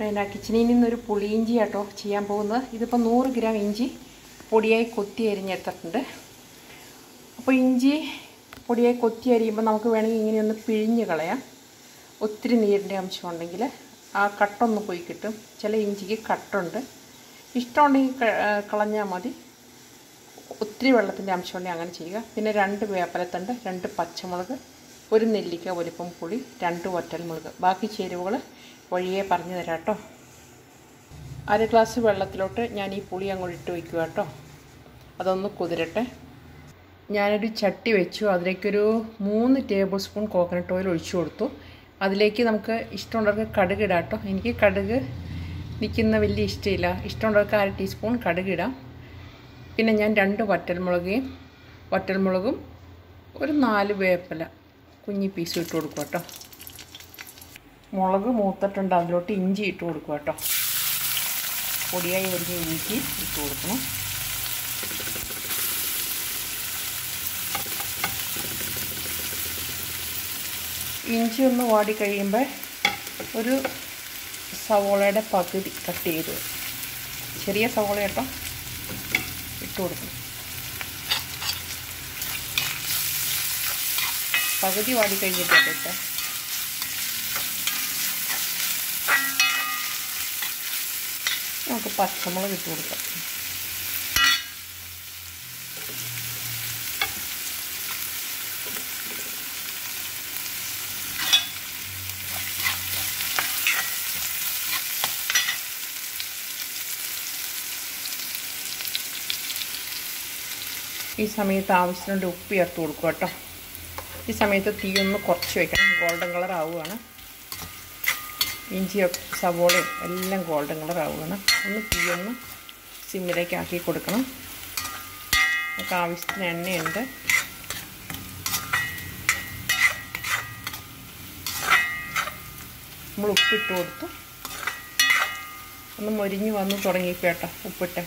പിന്നെ കിച്ചണിൽ നിന്നൊരു പുളിയിഞ്ചി കേട്ടോ ചെയ്യാൻ പോകുന്നത് ഇതിപ്പോൾ നൂറ് ഗ്രാം ഇഞ്ചി പൊടിയായി കൊത്തി അരിഞ്ഞെടുത്തിട്ടുണ്ട് അപ്പോൾ ഇഞ്ചി പൊടിയായി കൊത്തി അരിയുമ്പോൾ നമുക്ക് വേണമെങ്കിൽ ഇങ്ങനെ ഒന്ന് പിഴിഞ്ഞ് കളയാം ഒത്തിരി നീരിൻ്റെ അംശം ഉണ്ടെങ്കിൽ ആ കട്ടൊന്ന് പോയി കിട്ടും ചില ഇഞ്ചിക്ക് കട്ടുണ്ട് ഇഷ്ടമുണ്ടെങ്കിൽ കളഞ്ഞാൽ മതി ഒത്തിരി വെള്ളത്തിൻ്റെ അംശം ഉണ്ടെങ്കിൽ അങ്ങനെ ചെയ്യുക പിന്നെ രണ്ട് വേപ്പലത്തണ്ട് രണ്ട് പച്ചമുളക് ഒരു നെല്ലിക്ക വലിപ്പം പുളി രണ്ട് വറ്റൽമുളക് ബാക്കി ചേരുവകൾ വഴിയെ പറഞ്ഞു തരാം കേട്ടോ അര ഗ്ലാസ് വെള്ളത്തിലോട്ട് ഞാൻ ഈ പുളി അങ്ങോട്ട് ഇട്ട് വയ്ക്കുക കേട്ടോ അതൊന്ന് കുതിരട്ടെ ഞാനൊരു ചട്ടി വെച്ചു അതിലേക്കൊരു മൂന്ന് ടേബിൾ സ്പൂൺ കോക്കനട്ട് ഓയിൽ ഒഴിച്ചു കൊടുത്തു അതിലേക്ക് നമുക്ക് ഇഷ്ടമുള്ളവർക്ക് കടുക് ഇടാം കേട്ടോ എനിക്ക് കടുക് നിൽക്കുന്ന വലിയ ഇഷ്ടമില്ല ഇഷ്ടമുള്ളവർക്ക് അര ടീസ്പൂൺ കടുക് ഇടാം പിന്നെ ഞാൻ രണ്ട് വറ്റൽമുളകയും വറ്റൽമുളകും ഒരു നാല് വേപ്പില കുഞ്ഞി പീസ് ഇട്ട് കൊടുക്കുക കേട്ടോ മുളക് മൂത്തിട്ടുണ്ട് അതിലോട്ട് ഇഞ്ചി ഇട്ട് കൊടുക്കുക കേട്ടോ പൊടിയായി വരുന്ന ഇഞ്ചി ഇട്ട് കൊടുക്കണം ഇഞ്ചി ഒന്ന് വാടി കഴിയുമ്പോൾ ഒരു സവോളയുടെ പകുതി കട്ട് ചെയ്ത് ചെറിയ സവോള കേട്ടോ ഇട്ട് കൊടുക്കണം പകുതി വാടി കഴിഞ്ഞിട്ടാണ് കേട്ടോ നമുക്ക് പച്ചമുളക് ഇട്ട് കൊടുക്കാം ഈ സമയത്ത് ആവശ്യത്തിനുണ്ട് ഉപ്പ് ചേർത്ത് കൊടുക്കുക കേട്ടോ ഈ സമയത്ത് തീ ഒന്ന് കുറച്ച് വയ്ക്കണം ഗോൾഡൻ കളർ ആവുകയാണ് ഇഞ്ചിയും സവോളയും എല്ലാം ഗോൾഡൻ കളർ ആവുകയാണ് ഒന്ന് തീ ഒന്ന് സിമ്മിലേക്ക് ആക്കി കൊടുക്കണം നമുക്ക് ആവശ്യത്തിന് എണ്ണയുണ്ട് നമ്മൾ ഉപ്പിട്ട് കൊടുത്തു ഒന്ന് മൊരിഞ്ഞ് വന്ന് തുടങ്ങിക്കേട്ടോ ഉപ്പിട്ട്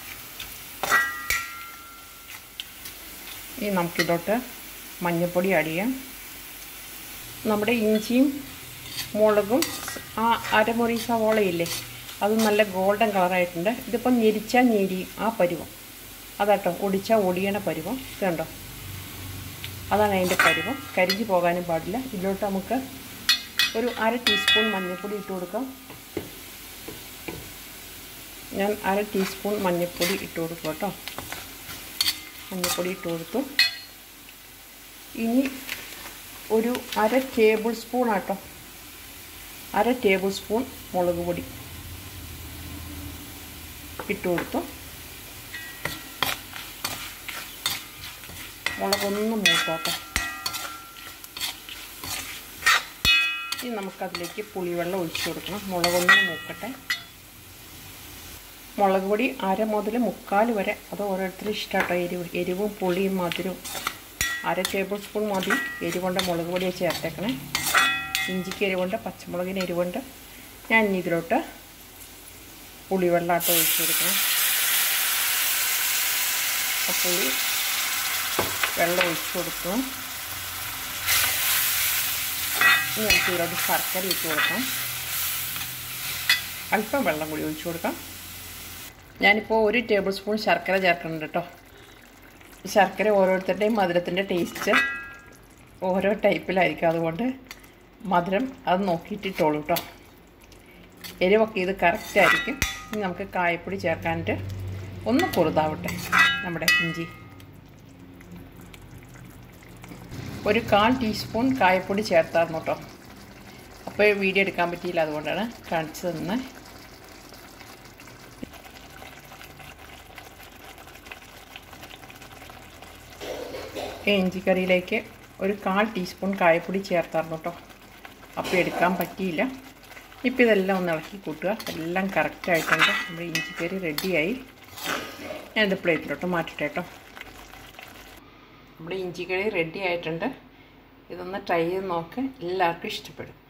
ഇനി നമുക്കിതോട്ട് മഞ്ഞൾപ്പൊടി ആഡ് ചെയ്യാം നമ്മുടെ ഇഞ്ചിയും മുളകും ആ അരമുറി സവോളയില്ലേ അത് നല്ല ഗോൾഡൻ കളറായിട്ടുണ്ട് ഇതിപ്പം ഞെരിച്ചാൽ ഞെരിയും ആ പരുവം അതാട്ടോ ഒടിച്ചാൽ ഒടിയണ പരുവം ഇതുണ്ടോ അതാണ് അതിൻ്റെ പരുവം കരിഞ്ഞു പോകാനും പാടില്ല ഇതിലോട്ട് നമുക്ക് ഒരു അര ടീസ്പൂൺ മഞ്ഞൾപ്പൊടി ഇട്ട് കൊടുക്കാം ഞാൻ അര ടീസ്പൂൺ മഞ്ഞൾപ്പൊടി ഇട്ട് കൊടുക്കും കേട്ടോ മഞ്ഞൾപ്പൊടി ഇട്ട് കൊടുത്തു ഇനി ഒരു അര ടേബിൾ സ്പൂൺ ആട്ടോ അര ടേബിൾ സ്പൂൺ മുളക് പൊടി ഇട്ട് കൊടുത്തു മുളകൊന്ന് മൂത്തോട്ടെ ഇനി നമുക്കതിലേക്ക് പുളിവെള്ളം ഒഴിച്ചു കൊടുക്കണം മുളകൊന്ന് മൂക്കട്ടെ മുളക് പൊടി അര മുതൽ മുക്കാൽ വരെ അത് ഓരോരുത്തരും ഇഷ്ടമാട്ടോ എരിവ് എരിവും പുളിയും മധുരവും അര ടേബിൾ സ്പൂൺ മതി എരിവുണ്ട മുളക് പൊടിയെ ചേർത്തേക്കണേ ഇഞ്ചിക്ക് എരിവുണ്ട് പച്ചമുളകിന് എരിവുണ്ട് ഞാൻ ഇനി ഇതിലോട്ട് പുളിവെള്ളമാട്ടോ ഒഴിച്ച് കൊടുക്കണം ആ പുളി വെള്ളം ഒഴിച്ച് കൊടുത്തു ഇനി നമുക്ക് ഇതിലോട്ട് ശർക്കര ഇട്ട് കൊടുക്കാം അല്പം വെള്ളം കൂടി ഒഴിച്ച് കൊടുക്കാം ഞാനിപ്പോൾ ഒരു ടേബിൾ സ്പൂൺ ശർക്കര ചേർക്കുന്നുണ്ട് കേട്ടോ ശർക്കര ഓരോരുത്തരുടെയും മധുരത്തിൻ്റെ ടേസ്റ്റ് ഓരോ ടൈപ്പിലായിരിക്കും അതുകൊണ്ട് മധുരം അത് നോക്കിയിട്ടിട്ടോളൂ കേട്ടോ എരിവൊക്കെ ഇത് കറക്റ്റ് ആയിരിക്കും ഇനി നമുക്ക് കായപ്പൊടി ചേർക്കാനായിട്ട് ഒന്ന് കുറുതാവട്ടെ നമ്മുടെ ഇഞ്ചി ഒരു കാൽ ടീസ്പൂൺ കായപ്പൊടി ചേർത്തായിരുന്നു കേട്ടോ അപ്പോൾ വീഡിയോ എടുക്കാൻ പറ്റിയില്ല അതുകൊണ്ടാണ് കാണിച്ചു തന്നെ ഇഞ്ചിക്കറിയിലേക്ക് ഒരു കാൽ ടീസ്പൂൺ കായപ്പൊടി ചേർത്തായിരുന്നു കേട്ടോ അപ്പോൾ എടുക്കാൻ പറ്റിയില്ല ഇപ്പോൾ ഇതെല്ലാം ഒന്ന് ഇളക്കി കൂട്ടുക എല്ലാം കറക്റ്റായിട്ടുണ്ട് നമ്മുടെ ഇഞ്ചിക്കറി റെഡിയായി ഞാനിത് പ്ലേറ്റിലോട്ട് മാറ്റട്ടെ കേട്ടോ നമ്മുടെ ഇഞ്ചിക്കറി റെഡി ആയിട്ടുണ്ട് ഇതൊന്ന് ട്രൈ ചെയ്ത് നോക്ക് എല്ലാവർക്കും ഇഷ്ടപ്പെടും